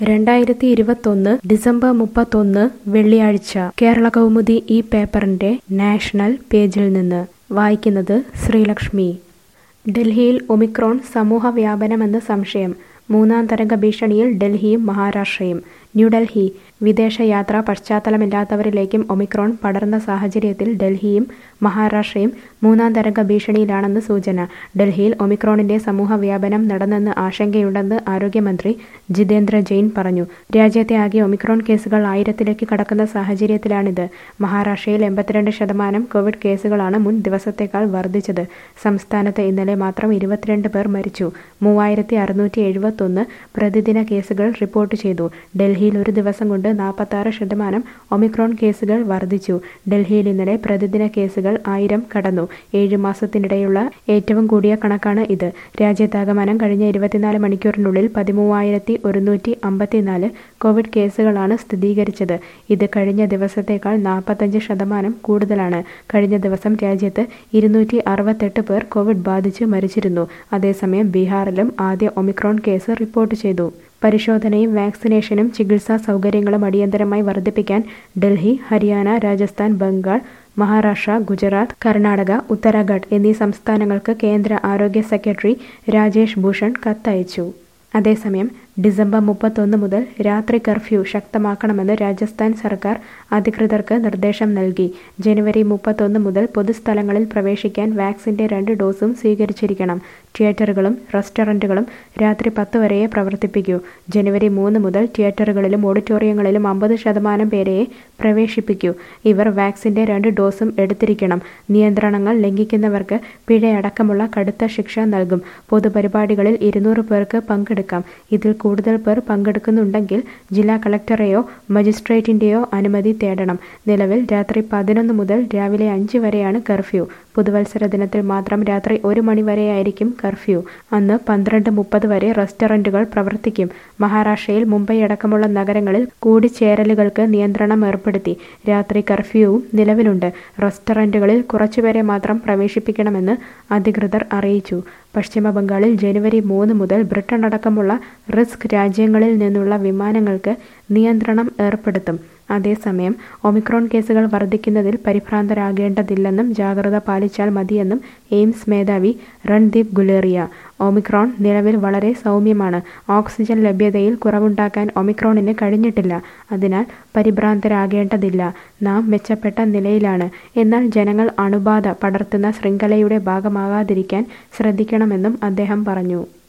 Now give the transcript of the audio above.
രണ്ടായിരത്തി ഇരുപത്തൊന്ന് ഡിസംബർ മുപ്പത്തൊന്ന് വെള്ളിയാഴ്ച കേരള കൗമുദി ഈ പേപ്പറിന്റെ നാഷണൽ പേജിൽ നിന്ന് വായിക്കുന്നത് ശ്രീലക്ഷ്മി ഡൽഹിയിൽ ഒമിക്രോൺ സമൂഹ വ്യാപനമെന്ന് സംശയം മൂന്നാം തരംഗ ഭീഷണിയിൽ ഡൽഹിയും മഹാരാഷ്ട്രയും ന്യൂഡൽഹി വിദേശയാത്രാ പശ്ചാത്തലമില്ലാത്തവരിലേക്കും ഒമിക്രോൺ പടർന്ന സാഹചര്യത്തിൽ ഡൽഹിയും മഹാരാഷ്ട്രയും മൂന്നാം തരംഗ ഭീഷണിയിലാണെന്ന് സൂചന ഡൽഹിയിൽ ഒമിക്രോണിന്റെ സമൂഹ വ്യാപനം നടന്നെന്ന് ആശങ്കയുണ്ടെന്ന് ആരോഗ്യമന്ത്രി ജിതേന്ദ്ര ജെയിൻ പറഞ്ഞു രാജ്യത്തെ ആകെ ഒമിക്രോൺ കേസുകൾ ആയിരത്തിലേക്ക് കടക്കുന്ന സാഹചര്യത്തിലാണിത് മഹാരാഷ്ട്രയിൽ എൺപത്തിരണ്ട് ശതമാനം കോവിഡ് കേസുകളാണ് മുൻ ദിവസത്തേക്കാൾ വർദ്ധിച്ചത് സംസ്ഥാനത്ത് ഇന്നലെ മാത്രം ഇരുപത്തിരണ്ട് പേർ മരിച്ചു മൂവായിരത്തി അറുന്നൂറ്റി എഴുപത്തൊന്ന് പ്രതിദിന കേസുകൾ റിപ്പോർട്ട് ചെയ്തു ഡൽഹിയിൽ ഒരു ദിവസം കൊണ്ട് നാൽപ്പത്തി ശതമാനം ഒമിക്രോൺ കേസുകൾ വർദ്ധിച്ചു ഡൽഹിയിൽ ഇന്നലെ പ്രതിദിന കേസുകൾ ആയിരം കടന്നു ഏഴ് മാസത്തിനിടെയുള്ള ഏറ്റവും കൂടിയ കണക്കാണ് ഇത് രാജ്യത്താകമാനം കഴിഞ്ഞ ഇരുപത്തിനാല് മണിക്കൂറിനുള്ളിൽ പതിമൂവായിരത്തി ഒരുന്നൂറ്റി അമ്പത്തിനാല് കോവിഡ് കേസുകളാണ് സ്ഥിരീകരിച്ചത് ഇത് കഴിഞ്ഞ ദിവസത്തേക്കാൾ നാൽപ്പത്തഞ്ച് ശതമാനം കൂടുതലാണ് കഴിഞ്ഞ ദിവസം രാജ്യത്ത് ഇരുന്നൂറ്റി അറുപത്തെട്ട് പേർ കോവിഡ് ബാധിച്ച് മരിച്ചിരുന്നു അതേസമയം ബീഹാറിലും ആദ്യ ഒമിക്രോൺ കേസ് റിപ്പോർട്ട് ചെയ്തു പരിശോധനയും വാക്സിനേഷനും ചികിത്സാ സൗകര്യങ്ങളും അടിയന്തരമായി വർദ്ധിപ്പിക്കാൻ ഡൽഹി ഹരിയാന രാജസ്ഥാൻ ബംഗാൾ മഹാരാഷ്ട്ര ഗുജറാത്ത് കർണാടക ഉത്തരാഖണ്ഡ് എന്നീ സംസ്ഥാനങ്ങൾക്ക് കേന്ദ്ര ആരോഗ്യ സെക്രട്ടറി രാജേഷ് ഭൂഷൺ കത്തയച്ചു അതേസമയം ഡിസംബർ മുപ്പത്തൊന്ന് മുതൽ രാത്രി കർഫ്യൂ ശക്തമാക്കണമെന്ന് രാജസ്ഥാൻ സർക്കാർ അധികൃതർക്ക് നിർദ്ദേശം നൽകി ജനുവരി മുപ്പത്തൊന്ന് മുതൽ പൊതുസ്ഥലങ്ങളിൽ പ്രവേശിക്കാൻ വാക്സിന്റെ രണ്ട് ഡോസും സ്വീകരിച്ചിരിക്കണം തിയേറ്ററുകളും റെസ്റ്റോറൻറ്റുകളും രാത്രി പത്ത് വരെയേ പ്രവർത്തിപ്പിക്കൂ ജനുവരി മൂന്ന് മുതൽ തിയേറ്ററുകളിലും ഓഡിറ്റോറിയങ്ങളിലും അമ്പത് ശതമാനം പേരെയേ പ്രവേശിപ്പിക്കൂ ഇവർ വാക്സിന്റെ രണ്ട് ഡോസും എടുത്തിരിക്കണം നിയന്ത്രണങ്ങൾ ലംഘിക്കുന്നവർക്ക് പിഴയടക്കമുള്ള കടുത്ത ശിക്ഷ നൽകും പൊതുപരിപാടികളിൽ ഇരുന്നൂറ് പേർക്ക് പങ്കെടുക്കാം ഇതിൽ കൂടുതൽ പേർ പങ്കെടുക്കുന്നുണ്ടെങ്കിൽ ജില്ലാ കളക്ടറെയോ മജിസ്ട്രേറ്റിന്റെയോ അനുമതി തേടണം നിലവിൽ രാത്രി പതിനൊന്ന് മുതൽ രാവിലെ അഞ്ച് വരെയാണ് കർഫ്യൂ പുതുവത്സര ദിനത്തിൽ മാത്രം രാത്രി ഒരു മണി വരെയായിരിക്കും കർഫ്യൂ അന്ന് പന്ത്രണ്ട് മുപ്പത് വരെ റെസ്റ്റോറൻറ്റുകൾ പ്രവർത്തിക്കും മഹാരാഷ്ട്രയിൽ മുംബൈ അടക്കമുള്ള നഗരങ്ങളിൽ കൂടിച്ചേരലുകൾക്ക് നിയന്ത്രണം ഏർപ്പെടുത്തി രാത്രി കർഫ്യൂവും നിലവിലുണ്ട് റെസ്റ്റോറൻറ്റുകളിൽ കുറച്ചുപേരെ മാത്രം പ്രവേശിപ്പിക്കണമെന്ന് അധികൃതർ അറിയിച്ചു പശ്ചിമ ബംഗാളിൽ ജനുവരി മൂന്ന് മുതൽ ബ്രിട്ടൻ അടക്കമുള്ള റിസ്ക് രാജ്യങ്ങളിൽ നിന്നുള്ള വിമാനങ്ങൾക്ക് നിയന്ത്രണം ഏർപ്പെടുത്തും അതേസമയം ഒമിക്രോൺ കേസുകൾ വർദ്ധിക്കുന്നതിൽ പരിഭ്രാന്തരാകേണ്ടതില്ലെന്നും ജാഗ്രത പാലിച്ചാൽ മതിയെന്നും എയിംസ് മേധാവി രൺദീപ് ഗുലേറിയ ഒമിക്രോൺ നിലവിൽ വളരെ സൗമ്യമാണ് ഓക്സിജൻ ലഭ്യതയിൽ കുറവുണ്ടാക്കാൻ ഒമിക്രോണിന് കഴിഞ്ഞിട്ടില്ല അതിനാൽ പരിഭ്രാന്തരാകേണ്ടതില്ല നാം മെച്ചപ്പെട്ട നിലയിലാണ് എന്നാൽ ജനങ്ങൾ അണുബാധ പടർത്തുന്ന ശൃംഖലയുടെ ഭാഗമാകാതിരിക്കാൻ ശ്രദ്ധിക്കണമെന്നും അദ്ദേഹം പറഞ്ഞു